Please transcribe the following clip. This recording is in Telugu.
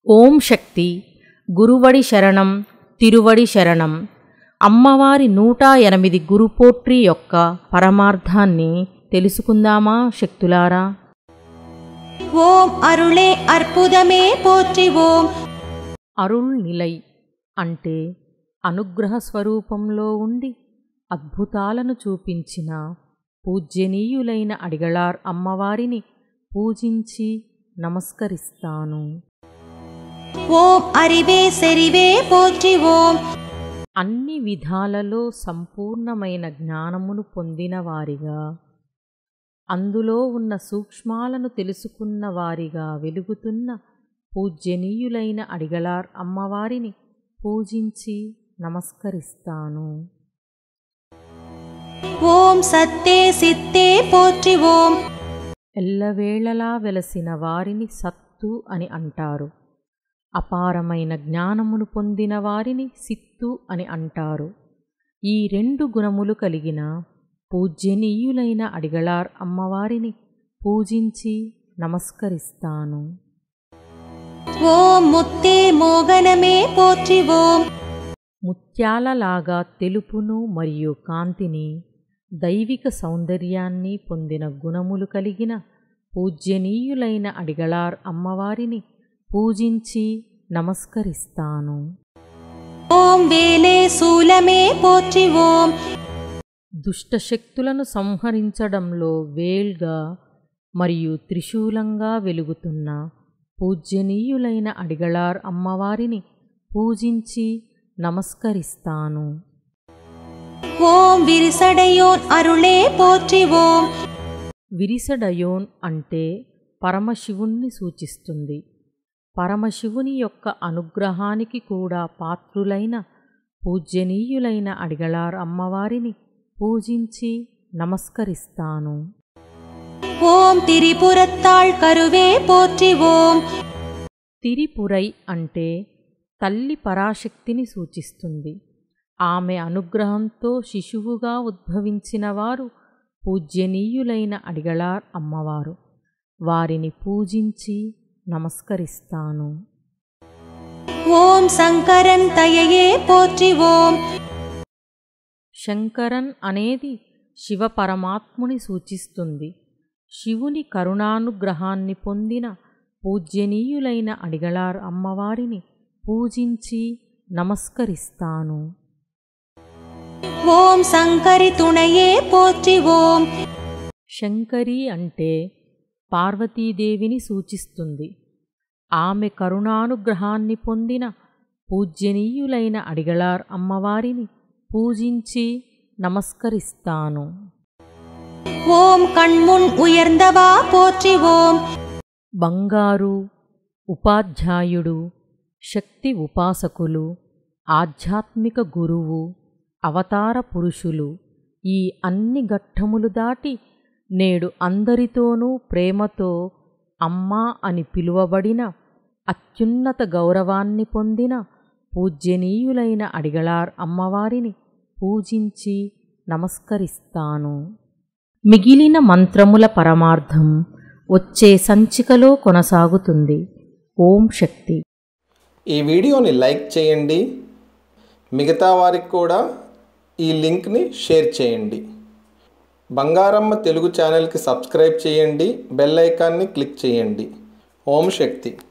ఓం శక్తి గురువడి శరణం తిరువడి శరణం అమ్మవారి నూట ఎనిమిది గురుపోట్రి యొక్క పరమార్థాన్ని తెలుసుకుందామా శక్తులారా ஓம் அருளே அற்புதமே போற்றி ஓம் అరుళ్ నిలై అంటే అనుగ్రహ స్వరూపంలో ఉండి అద్భుతాలను చూపించిన పూజ్యనీయులైన అడిగళార్ అమ్మవారిని పూజించి నమస్కరిస్తాను ஓம் அறிவே செறிவே போற்றி ஓம் అన్ని విధాలలో సంపూర్ణమైన జ్ఞానమును పొందిన వారిగా అందులో ఉన్న సూక్ష్మాలను తెలుసుకున్న వారిగా వెలుగుతున్న పూజ్యనీయులైన అడిగలార్ అమ్మవారిని పూజించి నమస్కరిస్తాను ஓம் சத்தே சித்தே போற்றி ஓம் ఎల్లవేళలా వెలసిన వారిని సత్తు అని అంటారు అపారమైన జ్ఞానమును పొందిన వారిని సిత్తు అని అంటారు ఈ రెండు గుణములు కలిగిన పూజ్యనీయులైన అడిగళార్ అమ్మవారిని పూజించి నమస్కరిస్తాను ஓம் முத்தே மோகனமே போற்றி ஓம் ముత్యాలలాగా తెలుపును మరియు కాంతిని దైవిక సౌందర్యాన్ని పొందిన గుణములు కలిగిన పూజ్యనీయులైన అడిగళార్ అమ్మవారిని పూజించి నమస్కరిస్తాను ஓம் வேலே சூலமே போற்றி ஓம் దుష్టశక్తులను సంహరించడంలో వేల్గా మరియు త్రిశూలంగా వెలుగుతున్న పూజ్యనీయులైన అడిగళార్ అమ్మవారిని పూజించి నమస్కరిస్తాను ஓம் விரிசடையோன் அருளே போற்றி ஓம் విరిసడయోన్ అంటే పరమశివుణ్ణి సూచిస్తుంది పరమశివుని యొక్క అనుగ్రహానికి కూడా పాత్రులైన పూజ్యనీయులైన అడిగళార్ అమ్మవారిని పూజించి నమస్కరిస్తాను ஓம் திரிபுரத்தாள் கருவே போற்றி ஓம் తిరిపురై అంటే తల్లి పరాశక్తిని సూచిస్తుంది ఆమె అనుగ్రహంతో శిశువుగా ఉద్భవించిన వారు పూజ్యనీయులైన అడిగళార్ అమ్మవారు వారిని పూజించి నమస్కరిస్తాను ஓம் சங்கரன் தயையே போற்றி ஓம் శంకరన్ అనేది శివ పరమాత్ముని సూచిస్తుంది శివుని కరుణానుగ్రహాన్ని పొందిన పూజ్యనీయులైన అడిగళార్ అమ్మవారిని పూజించి నమస్కరిస్తాను ஓம் சங்கரி துணையே போற்றி ஓம் శంకరి అంటే పార్వతీదేవిని సూచిస్తుంది ఆమె కరుణానుగ్రహాన్ని పొందిన పూజ్యనీయులైన అడిగళార్ అమ్మవారిని పూజించి నమస్కరిస్తాను ஓம் கண்முன் உயர்ந்தவா போற்றி ஓம் బంగారు ఉపాధ్యాయుడు శక్తి ఉపాసకులు ఆధ్యాత్మిక గురువు అవతార పురుషులు ఈ అన్ని ఘట్టములు దాటి నేడు అందరితోనూ ప్రేమతో అమ్మా అని పిలువబడిన అత్యున్నత గౌరవాన్ని పొందిన పూజ్యనీయులైన అడిగళార్ అమ్మవారిని పూజించి నమస్కరిస్తాను మిగిలిన మంత్రముల పరమార్థం వచ్చే సంచికలో కొనసాగుతుంది ఓం శక్తి ఈ వీడియోని లైక్ చేయండి మిగతా వారికి కూడా ఈ లింక్ని షేర్ చేయండి బంగారమ్మ తెలుగు ఛానల్కి సబ్స్క్రైబ్ చేయండి బెల్ ఐకాన్ని క్లిక్ చేయండి ఓం శక్తి